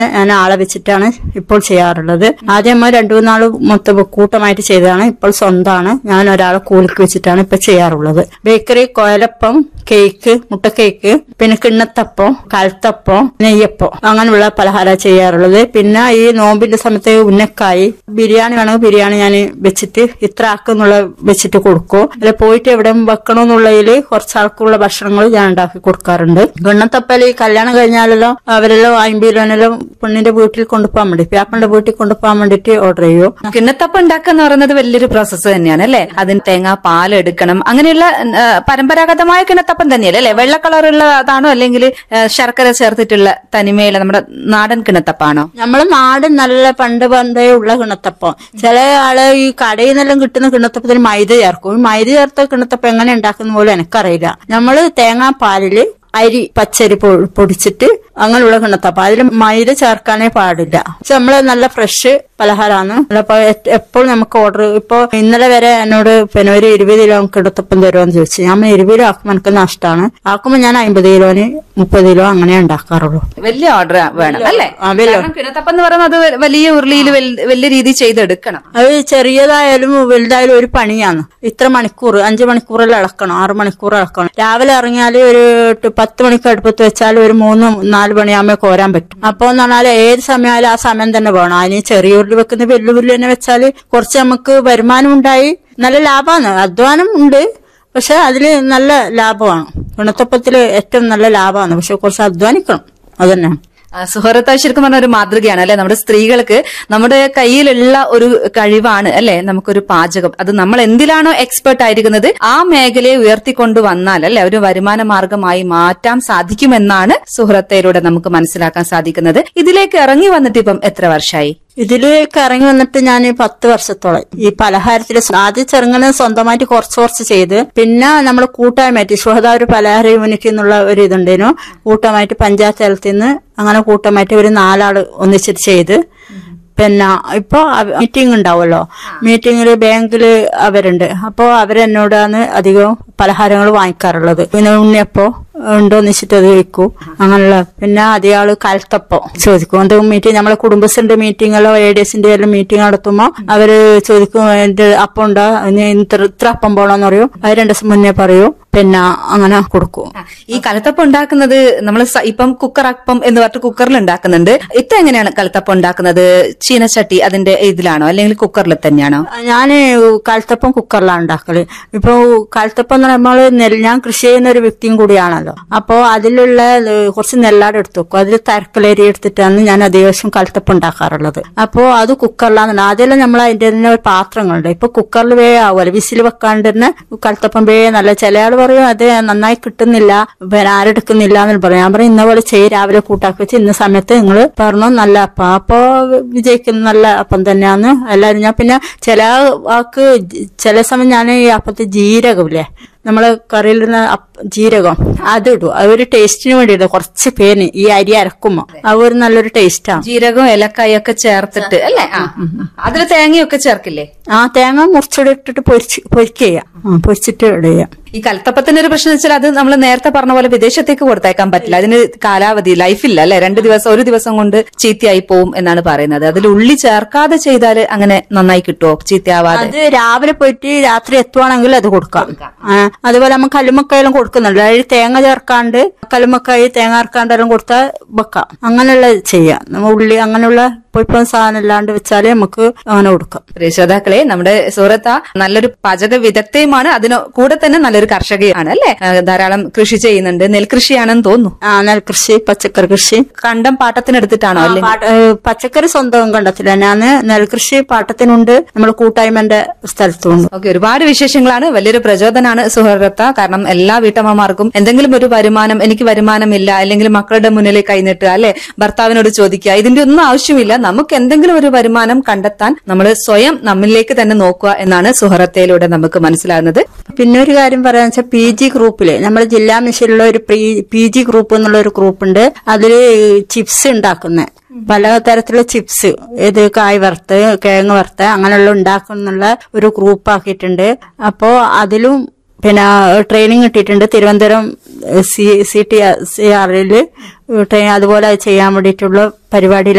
ഞാൻ ആളെ വെച്ചിട്ടാണ് ഇപ്പോൾ ചെയ്യാറുള്ളത് ആദ്യം നമ്മൾ രണ്ടു മൂന്നാള് മൊത്തം കൂട്ടമായിട്ട് ചെയ്തതാണ് ഇപ്പോൾ സ്വന്തമാണ് ഞാൻ ഒരാളെ കൂലിക്ക് വെച്ചിട്ടാണ് ഇപ്പൊ ചെയ്യാറുള്ളത് ബേക്കറി കോയലപ്പം കേക്ക് മുട്ട കേക്ക് പിന്നെ കിണ്ണത്തപ്പം കൽത്തപ്പം നെയ്യപ്പം അങ്ങനെയുള്ള പലഹാരം ചെയ്യാറുള്ളത് പിന്നെ ഈ നോമ്പിന്റെ സമയത്ത് ഉന്നക്കായി ബിരിയാണി വേണമെങ്കിൽ ബിരിയാണി ഞാൻ വെച്ചിട്ട് ഇത്ര ആക്കെന്നുള്ള വെച്ചിട്ട് കൊടുക്കും അല്ലെ പോയിട്ട് എവിടെ വെക്കണമെന്നുള്ളതിൽ കുറച്ചാൾക്കുള്ള ഭക്ഷണങ്ങൾ ഞാൻ ഉണ്ടാക്കി കൊടുക്കാറുണ്ട് ഗണ്ണത്തപ്പല് ഈ കല്യാണം കഴിഞ്ഞാലെല്ലാം അവരെല്ലാം അമ്പതിലോനെല്ലാം പെണ്ണിന്റെ വീട്ടിൽ കൊണ്ടുപോകാൻ വേണ്ടി പ്യാപ്പന്റെ വീട്ടിൽ കൊണ്ടുപോകാൻ വേണ്ടിട്ട് ഓർഡർ ചെയ്യും കിണ്ണത്തപ്പം ഉണ്ടാക്കുക എന്ന് പറയുന്നത് വലിയൊരു പ്രോസസ്സ് തന്നെയാണ് അല്ലെ അതിന് തേങ്ങ പാൽ എടുക്കണം അങ്ങനെയുള്ള ആ, പരമ്പരാഗതമായ കിണ്ണത്തപ്പം തന്നെയല്ലേ അല്ലെ വെള്ള കളറുള്ളതാണോ അല്ലെങ്കിൽ ആ, ശർക്കര ചേർത്തിട്ടുള്ള തനിമയുള്ള നമ്മുടെ നാടൻ കിണ്ണത്തപ്പാണോ നമ്മള് നാടൻ നല്ല പണ്ട് പണ്ടേ ഉള്ള കിണത്തപ്പം ചില ആള് ഈ കടയിൽ നിന്നെല്ലാം കിട്ടുന്ന കിണത്തപ്പത്തിന് മൈദ ചേർക്കും ഈ മൈദ ചേർത്ത കിണത്തപ്പം എങ്ങനെ ഉണ്ടാക്കുന്ന പോലും എനിക്കറിയില്ല നമ്മള് തേങ്ങാപ്പാലില് അരി പച്ചരി പൊ- പൊടിച്ചിട്ട് അങ്ങനെയുള്ള കിണത്തപ്പം അതിൽ മൈദ ചേർക്കാനേ പാടില്ല പക്ഷെ നമ്മള് നല്ല ഫ്രഷ് പലഹാരമാണ് അപ്പൊ എപ്പോൾ നമുക്ക് ഓർഡർ ഇപ്പൊ ഇന്നലെ വരെ എന്നോട് പിന്നെ ഒരു ഇരുപത് കിലോ കിടത്തപ്പം തരുമോന്ന് ചോദിച്ചു ഞാൻ ഇരുപത് കിലോ ആക്കുമ്പോൾ എനിക്ക് നഷ്ടമാണ് ആക്കുമ്പോൾ ഞാൻ അമ്പത് കിലോന് മുപ്പത് കിലോ അങ്ങനെ ഉണ്ടാക്കാറുള്ളൂ വലിയ ഓർഡർ വേണം അല്ലേ ആ, വലിയ കാരണം കിണ്ണത്തപ്പം എന്ന് പറയുന്നത് അത് വലിയ ഉരുളിയിൽ വലിയ രീതിയിൽ ചെയ്തെടുക്കണം അത് ചെറിയതായാലും വലുതായാലും ഒരു പണിയാണ് ഇത്ര മണിക്കൂർ അഞ്ചു മണിക്കൂറെല്ലാം ഇളക്കണം ആറ് മണിക്കൂർ ഇളക്കണം രാവിലെ ഇറങ്ങിയാൽ ഒരു എട്ട് പത്ത് മണിക്ക് അടുപ്പത്ത് വെച്ചാൽ ഒരു മൂന്ന് നാല് മണിയാകുമ്പോൾ കോരാൻ പറ്റും അപ്പൊ എന്ന് പറഞ്ഞാൽ ഏത് സമയമായാലും ആ സമയം തന്നെ വേണം അതിന് ചെറിയ ഉരുളി വെക്കുന്ന വലിയ ഉരുളി തന്നെ വെച്ചാൽ കുറച്ച് നമുക്ക് വരുമാനം ഉണ്ടായി നല്ല ലാഭമാണ് അധ്വാനം ഉണ്ട് പക്ഷെ അതില് നല്ല ലാഭമാണ് ഗുണത്തപ്പത്തില് ഏറ്റവും നല്ല ലാഭമാണ് പക്ഷെ കുറച്ച് അധ്വാനിക്കണം അതന്നെ ആ, സുഹൃത്ത ശരിക്കും പറഞ്ഞ ഒരു മാതൃകയാണ് അല്ലെ നമ്മുടെ സ്ത്രീകൾക്ക് നമ്മുടെ കയ്യിലുള്ള ഒരു കഴിവാണ് അല്ലെ നമുക്കൊരു പാചകം അത് നമ്മൾ എന്തിലാണോ എക്സ്പെർട്ട് ആയിരിക്കുന്നത് ആ മേഖലയെ ഉയർത്തിക്കൊണ്ടു വന്നാൽ അല്ലെ ഒരു വരുമാന മാർഗമായി മാറ്റാൻ സാധിക്കുമെന്നാണ് സുഹൃത്തയിലൂടെ നമുക്ക് മനസ്സിലാക്കാൻ സാധിക്കുന്നത് ഇതിലേക്ക് ഇറങ്ങി വന്നിട്ട് ഇപ്പം എത്ര വർഷമായി ഇതിലേക്ക് ഇറങ്ങി വന്നിട്ട് ഞാൻ പത്ത് വർഷത്തോളം ഈ പലഹാരത്തിൽ ആദ്യം ചെറുങ്ങനെ സ്വന്തമായിട്ട് കുറച്ച് കുറച്ച് ചെയ്ത് പിന്നെ നമ്മൾ കൂട്ടായ്മയായിട്ട് ശുഹദ ഒരു പലഹാര യൂണിറ്റ് എന്നുള്ള ഒരു ഇതുണ്ടേനു കൂട്ടമായിട്ട് പഞ്ചായത്ത് തലത്തിൽ നിന്ന് അങ്ങനെ കൂട്ടമായിട്ട് ഒരു നാലാള് ഒന്നിച്ചിട്ട് ചെയ്ത് പിന്നെ ഇപ്പൊ മീറ്റിംഗ് ഉണ്ടാവുമല്ലോ മീറ്റിംഗിൽ ബാങ്കിൽ അവരുണ്ട് അപ്പോൾ അവരെന്നോടാണ് അധികവും പലഹാരങ്ങൾ വാങ്ങിക്കാറുള്ളത് പിന്നെ ഉണ്ണിയപ്പോ ഉണ്ടോന്ന് വെച്ചിട്ട് അത് വെക്കും അങ്ങനെയുള്ള പിന്നെ അതേയാള് കലത്തപ്പം ചോദിക്കും എന്തെങ്കിലും മീറ്റിംഗ് നമ്മളെ കുടുംബശ്രീന്റെ മീറ്റിങ്ങല്ലോ എ ഡി എസിന്റെ എല്ലാം മീറ്റിംഗ് നടത്തുമ്പോ അവര് ചോദിക്കും എന്റെ അപ്പം ഉണ്ടോ ഇനി ഇത്ര ഇത്ര അപ്പം പോണോന്ന് പറയും അത് രണ്ടു ദിവസം മുന്നേ പറയൂ പിന്നെ അങ്ങനെ കൊടുക്കും ആ, ഈ കലത്തപ്പം ഉണ്ടാക്കുന്നത് നമ്മൾ ഇപ്പം കുക്കർ അപ്പം എന്ന് പറഞ്ഞിട്ട് കുക്കറിൽ ഉണ്ടാക്കുന്നുണ്ട് ഇത്ത എങ്ങനെയാണ് കലത്തപ്പം ഉണ്ടാക്കുന്നത് ചീനച്ചട്ടി അതിന്റെ ഇതിലാണോ അല്ലെങ്കിൽ കുക്കറിൽ തന്നെയാണോ ഞാന് കലത്തപ്പം കുക്കറിലാണ് ഉണ്ടാക്കല് ഇപ്പൊ കലത്തപ്പം എന്ന് പറയുമ്പോൾ നെൽ ഞാൻ കൃഷി ചെയ്യുന്ന ഒരു വ്യക്തിയും കൂടിയാണല്ലോ അപ്പോ അതിലുള്ള ഏഹ്, കുറച്ച് നെല്ലാട് എടുത്തു വെക്കും അതിൽ തരക്കലേരി എടുത്തിട്ടാണ് ഞാൻ അധികം കലത്തപ്പം ഉണ്ടാക്കാറുള്ളത് അപ്പോ അത് കുക്കറിലാണ് ആദ്യം നമ്മൾ അതിന്റെ തന്നെ ഒരു പാത്രങ്ങളുണ്ട് ഇപ്പൊ കുക്കറിൽ വേ ആവുമല്ലോ വിസിൽ വെക്കാണ്ട് തന്നെ കലത്തപ്പം വേ നല്ല ചില ആൾ പറയും അത് നന്നായി കിട്ടുന്നില്ല പിന്നെ ആരെടുക്കുന്നില്ല എന്ന് പറയും ഞാൻ പറയും ഇന്ന പോലെ ചെയ്ത് രാവിലെ കൂട്ടാക്കി വെച്ച് ഇന്ന സമയത്ത് നിങ്ങൾ പറഞ്ഞു നല്ല അപ്പം അപ്പോ വിജയിക്കുന്ന നല്ല അപ്പം തന്നെയാണ് എല്ലാവരും ഞാൻ പിന്നെ ചില ആൾക്ക് ജി- ചില സമയം ഞാൻ ഈ അപ്പത്തെ ജീരകമില്ലേ നമ്മള് കറിയിലിടുന്ന അപ്പ- ജീരകം അത് ഇടും അത് ഒരു ടേസ്റ്റിന് വേണ്ടിയിട്ട് കുറച്ച് പേന് ഈ അരി അരക്കുമ്പോ അത് ഒരു നല്ലൊരു ടേസ്റ്റാണ് ജീരകവും ഏലക്കായും ഒക്കെ ചേർത്തിട്ട് അല്ലേ ആ അതിൽ തേങ്ങയൊക്കെ ചേർക്കില്ലേ ആ തേങ്ങ മുറിച്ചിട്ട് ഇട്ടിട്ട് പൊരിച്ച് പൊരിക്കുക ചെയ്യാം ആ, പൊരിച്ചിട്ട് ഇടുക ഈ കലത്തപ്പത്തിന്റെ ഒരു പ്രശ്നം വെച്ചാൽ അത് നമ്മൾ നേരത്തെ പറഞ്ഞ പോലെ വിദേശത്തേക്ക് കൊടുത്തേക്കാൻ പറ്റില്ല അതിന് കാലാവധി ലൈഫില്ല അല്ലെ രണ്ട് ദിവസം ഒരു ദിവസം കൊണ്ട് ചീത്തയായി പോവും എന്നാണ് പറയുന്നത് അതിൽ ഉള്ളി ചേർക്കാതെ ചെയ്താൽ അങ്ങനെ നന്നായി കിട്ടുമോ ചീത്തയാവാതെ അത് രാവിലെ പോയിട്ട് രാത്രി എത്തുവാണെങ്കിൽ അത് കൊടുക്കാം ആ, അതുപോലെ നമ്മൾ കല്ലുമക്കായെല്ലാം കൊടുക്കുന്നുണ്ട് അതിൽ തേങ്ങ ചേർക്കാണ്ട് കല്ലുമക്കായി തേങ്ങ ചേർക്കാണ്ടെല്ലാം കൊടുത്താൽ വെക്കാം അങ്ങനെയുള്ള ചെയ്യാം നമ്മ ഉള്ളി അങ്ങനെയുള്ള പൊയ്പ്പം സാധനം ഇല്ലാണ്ട് വെച്ചാലേ നമുക്ക് അങ്ങനെ കൊടുക്കാം പ്രിയ ശ്രോതാക്കളെ നമ്മുടെ സുഹൃത്ത നല്ലൊരു പാചക വിദഗ്ധയുമാണ് അതിന് കൂടെ തന്നെ നല്ലൊരു കർഷകയാണ് അല്ലെ ധാരാളം കൃഷി ചെയ്യുന്നുണ്ട് നെൽകൃഷിയാണെന്ന് തോന്നുന്നു ആ നെൽകൃഷി പച്ചക്കറി കൃഷി കണ്ടം പാട്ടത്തിനെടുത്തിട്ടാണോ അല്ലെ പാട്ട- ഏ, പച്ചക്കറി സ്വന്തം കണ്ടത്തില്ല ഞാൻ നെൽകൃഷി പാട്ടത്തിനുണ്ട് നമ്മൾ കൂട്ടായ്മന്റെ സ്ഥലത്തുണ്ട് ഓക്കെ ഒരുപാട് വിശേഷങ്ങളാണ് വലിയൊരു പ്രചോദനമാണ് സുഹൃത്ത കാരണം എല്ലാ വീട്ടമ്മമാർക്കും എന്തെങ്കിലും ഒരു വരുമാനം എനിക്ക് വരുമാനമില്ല അല്ലെങ്കിൽ മക്കളുടെ മുന്നിൽ കൈനീട്ടുക അല്ലെ ഭർത്താവിനോട് ചോദിക്കുക ഇതിന്റെ ഒന്നും ആവശ്യമില്ല നമുക്ക് എന്തെങ്കിലും ഒരു വരുമാനം കണ്ടെത്താൻ നമ്മൾ സ്വയം നമ്മിലേക്ക് തന്നെ നോക്കുക എന്നാണ് സുഹൃത്തയിലൂടെ നമുക്ക് മനസ്സിലാകുന്നത് പിന്നെ ഒരു കാര്യം പറയാന്ന് വെച്ചാൽ പി ജി ഗ്രൂപ്പില് നമ്മുടെ ജില്ലാ മിഷനിലുള്ള ഒരു പി ജി ഗ്രൂപ്പ് എന്നുള്ള ഒരു ഗ്രൂപ്പ് ഉണ്ട് അതില് ചിപ്സ് ഉണ്ടാക്കുന്നത് പല തരത്തിലുള്ള ചിപ്സ് ഇത് കായ് വറുത്ത് കിഴങ്ങ് വറുത്ത് അങ്ങനെയുള്ള ഉണ്ടാക്കുന്നുള്ള ഒരു ഗ്രൂപ്പ് ആക്കിയിട്ടുണ്ട് അപ്പോ അതിലും പിന്നെ ട്രെയിനിങ് കിട്ടിയിട്ടുണ്ട് Thiruvananthapuram C C T C ആറിൽ ട്രെയിൻ അതുപോലെ ചെയ്യാൻ വേണ്ടിയിട്ടുള്ള പരിപാടിയിൽ